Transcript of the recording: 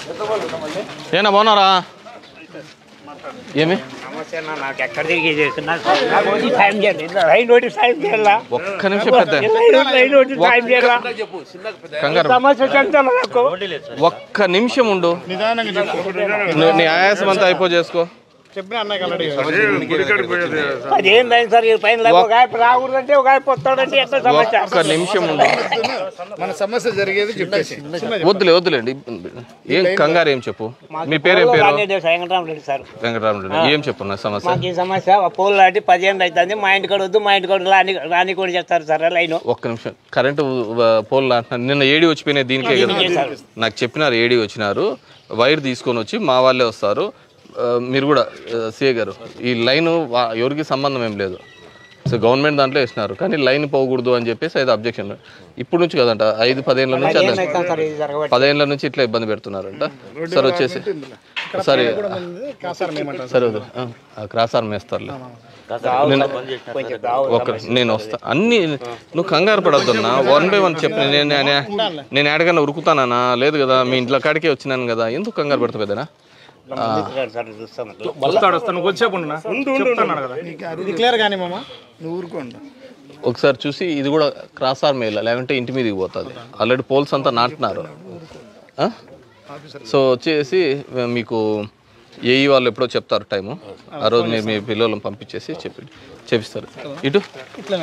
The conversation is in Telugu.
ఏనా బాగున్నారా ఏమి నమస్తే అన్న నాకు ఎక్కడ తిరిగి చేస్తున్నా నాకు ఒకటి సాయం చేయాలి రైలు ఒకటి సాయం చేయాలా ఒక్క నిమిషం పెద్ద రైలు రైలు ఒకటి సాయం చేయాలా కంగారు సమస్య చెప్తాను నాకు ఒక్క నిమిషం ఉండు నీ- నీ ఆయాసం అంతా అయిపో చేసుకో అదేం లేదు సార్ ఈ పైన లేక ఒక ఆయన రాకూడదంటే ఒక ఆయన పొత్తాడంటే ఎట్లా సమస్య ఒక్క నిమిషం ఉండు మన సమస్య జరిగేది చెప్పేసి వద్దులే వద్దులేండి ఏం కంగారు ఏం చెప్పు మీ పేరేం పేరు రాజేదేవ్ వెంకటరామరెడ్డి సార్ వెంకటరామరెడ్డి ఏం చెప్పు నా సమస్య మాకు ఈ సమస్య పోలు లాంటి పదిహేను అవుతుంది మా ఇంటికాడ వద్దు మా ఇంటికాడ రాని రాని కూడా చేస్తారు సార్ లైన్ ఒక్క నిమిషం కరెంటు పోల్ అంటున్నారు నిన్న ఏడి వచ్చిపోయినాయి దీనికే కదా నాకు చెప్పినారు ఏడి వచ్చినారు వైర్ తీసుకొని వచ్చి మా వాళ్ళే వస్తారు ఆ, మీరు కూడా సిఏ గారు ఈ లైన్ ఎవరికి సంబంధం ఏం లేదు సో గవర్నమెంట్ దాంట్లో వేసినారు కానీ లైన్ పోకూడదు అని చెప్పేసి అది అబ్జెక్షన్ ఇప్పుడు నుంచి కదంట ఐదు పదేళ్ళ నుంచి అలా అవుతాం సార్ ఇది జరగబట్టి పదేళ్ళ నుంచి ఇట్లా ఇబ్బంది పెడుతున్నారంట సరే వచ్చేసి సరే కాసారం ఏమంటారు సరే వద్దు. ఆ, ఆ క్రాస్ ఆర్మ్ వేస్తారులే కొంచెం దావు ఒక నేను వస్తా అన్ని నువ్వు కంగారు పడొద్దన్నా వన్ బై వన్ చెప్పు నేను నేను- నేను ఎడగన్నా ఉరుకుతానా లేదు కదా మీ ఇంట్లో కాడికే వచ్చినాను కదా ఎందుకు కంగారు పడతా పెద్దనా సార్ చూస్తాం వస్తాడు వస్తాను నువ్వు కొద్దిసేపు ఉండు నా. చెప్తున్నాడు కదా ఇది క్లియర్ కానీ మామ నువ్వు ఊరుకోండి ఒకసారి చూసి ఇది కూడా క్రాస్ ఆర్మ్ వేయాలి లేదంటే ఇంటి మీదకి పోతుంది ఆల్రెడీ పోల్స్ అంతా నాటున్నారు ఆ? సో వచ్చేసి మీకు ఏఈ వాళ్ళు ఎప్పుడో చెప్తారు టైము ఆ రోజు మీరు మీ పిల్లలను పంపించేసి చెప్పి చేపిస్తారు ఇటు